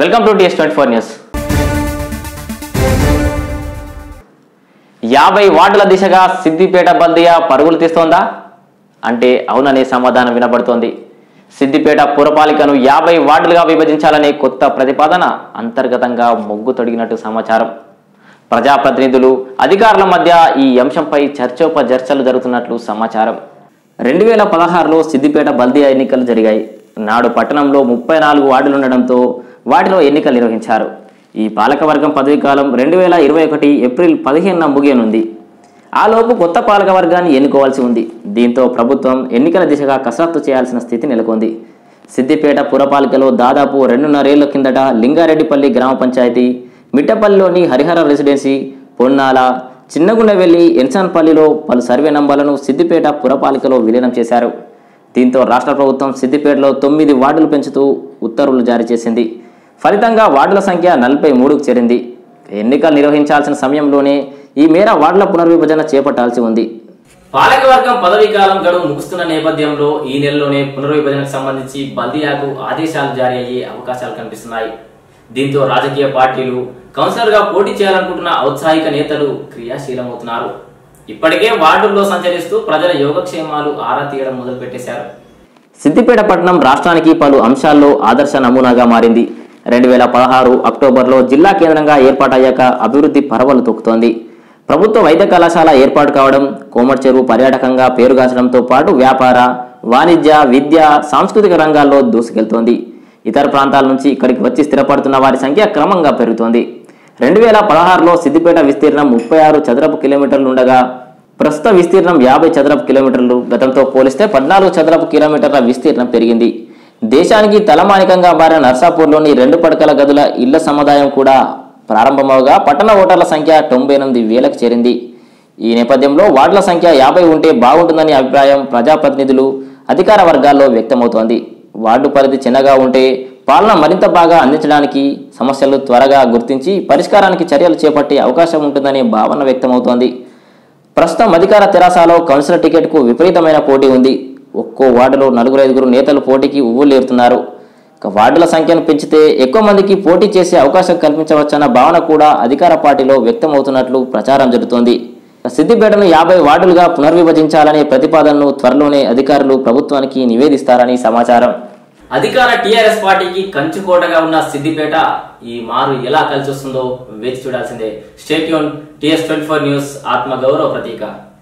welcome to TS twenty four news యాభై వార్డుల దిశగా సిద్దిపేట బల్దియా పరుగులు తీస్తోందా అంటే అవుననే సమాధానం వినబడుతోంది సిద్దిపేట పురపాలికను యాభై వార్డులుగా విభజించాలనే కొత్త ప్రతిపాదన అంతర్గతంగా మొగ్గు తొడిగినట్టు సమాచారం ప్రజాప్రతినిధులు అధికారుల మధ్య ఈ అంశంపై చర్చోపచర్చలు జరుగుతున్నట్లు సమాచారం రెండు వేల పదహారులో సిద్దిపేట బల్దియా ఎన్నికలు జరిగాయి నాడు పట్టణంలో ముప్పై నాలుగు వార్డులు ఉండడంతో వాటిలో ఎన్నికలు నిర్వహించారు ఈ పాలకవర్గం పదవీకాలం రెండు వేల ఇరవై ఒకటి ఏప్రిల్ పదిహేనున ముగియనుంది ఆలోపు కొత్త పాలకవర్గాన్ని ఎన్నుకోవాల్సి ఉంది దీంతో ప్రభుత్వం ఎన్నికల దిశగా కసరత్తు చేయాల్సిన స్థితి నెలకొంది సిద్దిపేట పురపాలికలో దాదాపు రెండున్నరేళ్ల కిందట లింగారెడ్డిపల్లి గ్రామ పంచాయతీ మిట్టపల్లిలోని హరిహర రెసిడెన్సీ పొన్నాల చిన్నగుండవెల్లి ఎన్సాన్పల్లిలో పలు సర్వే నంబర్లను సిద్దిపేట పురపాలికలో విలీనం చేశారు దీంతో రాష్ట్ర ప్రభుత్వం సిద్దిపేటలో తొమ్మిది వార్డులు పెంచుతూ ఉత్తర్వులు జారీ చేసింది ఫలితంగా వార్డుల సంఖ్య నలభై మూడుకు చేరింది ఎన్నికలు నిర్వహించాల్సిన సమయంలోనే ఈ మేర వార్డుల పునర్విభజన చేపట్టాల్సి ఉంది పాలకవర్గం పదవీ కాలం గడువు ముగుస్తున్న నేపథ్యంలో ఈ నెలలోనే పునర్విభజనకు సంబంధించి బల్దియాకు ఆదేశాలు జారీ అయ్యే అవకాశాలు కనిపిస్తున్నాయి దీంతో రాజకీయ పార్టీలు కౌన్సిలర్ గా పోటీ చేయాలనుకుంటున్న ఔత్సాహిక నేతలు క్రియాశీలమవుతున్నారు ఇప్పటికే వార్డుల్లో సంచరిస్తూ ప్రజల యోగక్షేమాలు ఆరా తీయడం మొదలు పెట్టేశారు సిద్దిపేట పట్టణం రాష్ట్రానికి పలు అంశాల్లో ఆదర్శ నమూనాగా మారింది రెండు వేల పదహారు అక్టోబర్లో జిల్లా కేంద్రంగా ఏర్పాటయ్యాక అభివృద్ధి పరవలు తొక్కుతోంది ప్రభుత్వ వైద్య కళాశాల ఏర్పాటు కావడం కోమటి చెరువు పర్యాటకంగా పేరుగాంచడంతో పాటు వ్యాపార వాణిజ్య విద్య సాంస్కృతిక రంగాల్లో దూసుకెళ్తోంది ఇతర ప్రాంతాల నుంచి ఇక్కడికి వచ్చి స్థిరపడుతున్న వారి సంఖ్య క్రమంగా పెరుగుతోంది రెండు వేల పదహారులో సిద్దిపేట విస్తీర్ణం ముప్పై ఆరు చదరపు కిలోమీటర్లు ఉండగా ప్రస్తుత విస్తీర్ణం యాభై చదరపు కిలోమీటర్లు గతంతో పోలిస్తే పద్నాలుగు చదరపు కిలోమీటర్ల విస్తీర్ణం పెరిగింది దేశానికి తలమానికంగా మారిన నర్సాపూర్లోని రెండు పడకల గదుల ఇళ్ల సముదాయం కూడా ప్రారంభమవగా పట్టణ ఓటర్ల సంఖ్య తొంభై ఎనిమిది వేలకు చేరింది ఈ నేపథ్యంలో వార్డుల సంఖ్య యాభై ఉంటే బాగుంటుందని అభిప్రాయం ప్రజాప్రతినిధులు అధికార వర్గాల్లో వ్యక్తమవుతోంది వార్డు పరిధి చిన్నగా ఉంటే పాలన మరింత బాగా అందించడానికి సమస్యలు త్వరగా గుర్తించి పరిష్కారానికి చర్యలు చేపట్టే అవకాశం ఉంటుందనే భావన వ్యక్తమవుతోంది ప్రస్తుతం అధికార తెరాసలో కౌన్సిలర్ టికెట్కు విపరీతమైన పోటీ ఉంది ఒక్కో వార్డులో నలుగురు ఐదుగురు నేతలు పోటీకి ఉవ్వులేరుతున్నారు ఇక వార్డుల సంఖ్యను పెంచితే ఎక్కువ మందికి పోటీ చేసే అవకాశం కల్పించవచ్చన్న భావన కూడా అధికార పార్టీలో వ్యక్తమవుతున్నట్లు ప్రచారం జరుగుతోంది సిద్దిపేటను యాభై వార్డులుగా పునర్విభజించాలనే ప్రతిపాదనను త్వరలోనే అధికారులు ప్రభుత్వానికి నివేదిస్తారని సమాచారం అధికార టీఆర్ఎస్ పార్టీకి కంచుకోటగా ఉన్న సిద్దిపేట ఈ మారు ఎలా కలిసి వస్తుందో వేచి చూడాల్సిందే stay tuned TS twenty four news ఆత్మ గౌరవ ప్రతీక